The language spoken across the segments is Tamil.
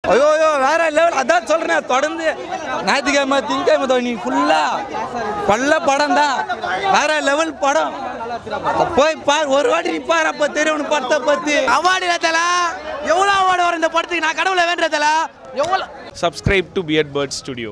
ஐயோ ஐயோ வேற லெவல் அதான் சொல்றேன் தொடர்ந்து ஞாயிற்றுக்கிழமை திங்கக்கிழமை தோனி ஃபுல்லா பல்ல படம் தான் வேற லெவல் படம் போய் பார் ஒரு வாட்டி நீ பார் அப்ப தெரியும் படத்தை பத்தி அவார்டு தல எவ்வளவு அவார்டு வரும் இந்த படத்துக்கு நான் கடவுளை வேண்ட தல எவ்வளவு subscribe to Beard Bird Studio.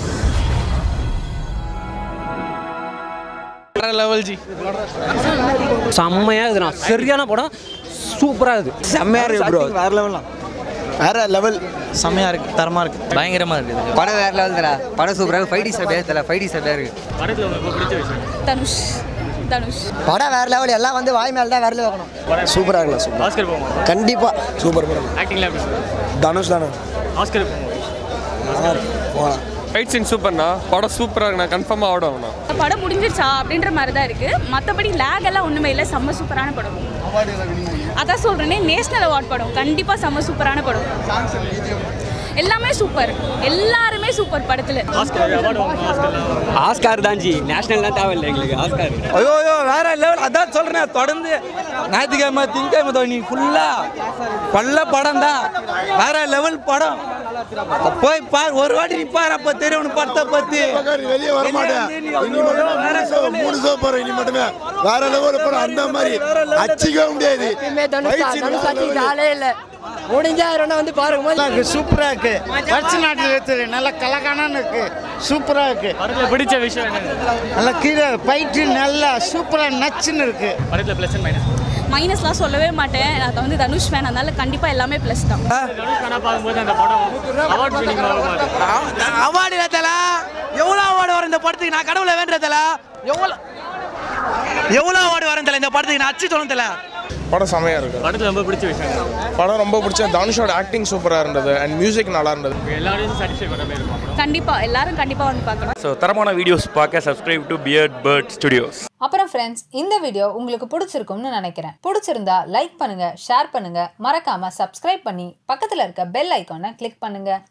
வேற லெவல் ஜி செம்மையாக இருக்குதுண்ணா சரியான படம் சூப்பராக இருக்குது செம்மையா இருக்கு ப்ரோ வேற லெவல் வேற லெவல் செம்மையா இருக்கு தரமா இருக்கு பயங்கரமா இருக்குது படம் வேற லெவல் தரா படம் சூப்பராக ஃபைவ் டி சபையா தல ஃபைவ் டி சபையா இருக்கு தனுஷ் தனுஷ் படம் வேற லெவல் எல்லாம் வந்து வாய் மேல தான் விரல வைக்கணும் சூப்பரா இருக்கலாம் சூப்பர் ஆஸ்கர் போமா கண்டிப்பா சூப்பர் படம் ஆக்டிங்ல எப்படி தனுஷ் தானே ஆஸ்கர் போமா போகலாம் ஃபைட் சீன் சூப்பர்ண்ணா படம் சூப்பராக இருக்குண்ணா கன்ஃபார்மாக ஆடும்ண்ணா படம் முடிஞ்சிருச்சா அப்படின்ற மாதிரி தான் இருக்கு மற்றபடி லேக் எல்லாம் ஒன்றுமே இல்லை செம்ம சூப்பரான படம் அதான் சொல்றேனே நேஷனல் அவார்ட் படம் கண்டிப்பா செம்ம சூப்பரான படம் எல்லாமே சூப்பர் எல்லாருமே சூப்பர் படத்துல ஆஸ்கார் தான் ஜி நேஷனல்லாம் தேவையில்லை எங்களுக்கு ஆஸ்கார் ஐயோ ஐயோ வேற லெவல் அதான் சொல்றேன் தொடர்ந்து ஞாயிற்றுக்கிழமை திங்கக்கிழமை தோனி ஃபுல்லா பல்ல படம் தான் வேற லெவல் படம் போய் பார் ஒரு வாட்டி நீ பார் அப்ப தெரியும் படத்தை பத்தி வெளியே வர மாட்டேன் இனி மட்டுமே மூணு ஷோ போறேன் இனி மட்டுமே வேற லெவல் போறேன் அந்த மாதிரி அச்சிக்கவே முடியாது ஆளே இல்ல முடிஞ்சா யாரும் வந்து பாருங்க சூப்பரா இருக்கு பரிசு நாட்டில் எடுத்துரு நல்ல கலகானு இருக்கு சூப்பரா இருக்கு படத்துல பிடிச்ச விஷயம் என்ன நல்ல கீழே ஃபைட்டு நல்லா சூப்பரா நச்சுன்னு இருக்கு படத்துல பிளஸ் அண்ட் மைனஸ் மைனஸ்லாம் சொல்லவே மாட்டேன் நான் வந்து தனுஷ் ஃபேன் அதனால கண்டிப்பா எல்லாமே ப்ளஸ் தான் தனுஷ் கண்ணா பார்க்கும்போது அந்த படம் அவார்ட் வினிங் அவார்டு தல எவ்வளவு அவார்டு வரும் இந்த படத்துக்கு நான் கடவுளை வேண்ட தல எவ்வளவு எவ்வளவு அவார்டு வரும் தல இந்த படத்துக்கு நான் அச்சு சொல்லணும் தல படம் செமையாக இருக்கு படத்துல ரொம்ப பிடிச்ச விஷயம் என்ன? படம் ரொம்ப பிடிச்ச தனுஷோட ஆக்டிங் சூப்பராக இருந்தது அண்ட் மியூசிக் நல்லா இருந்தது எல்லாரையும் சாட்டிஸ்ஃபை பண்ண மாதிரி இருக்கும் படம் கண்டிப்பா எல்லாரும் கண்டிப்பா வந்து பார்க்கணும் ஸோ தரமான வீடியோஸ் பார்க்க subscribe to Beard Bird Studios அப்புறம் ஃப்ரெண்ட்ஸ் இந்த வீடியோ உங்களுக்கு பிடிச்சிருக்கும்னு நினைக்கிறேன் பிடிச்சிருந்தா லைக் பண்ணுங்க ஷேர் பண்ணுங்க மறக்காம சப்ஸ்கிரைப் பண்ணி பக்கத்துல இருக்க பெல் ஐக்கானை கிளிக் பண்ணுங்க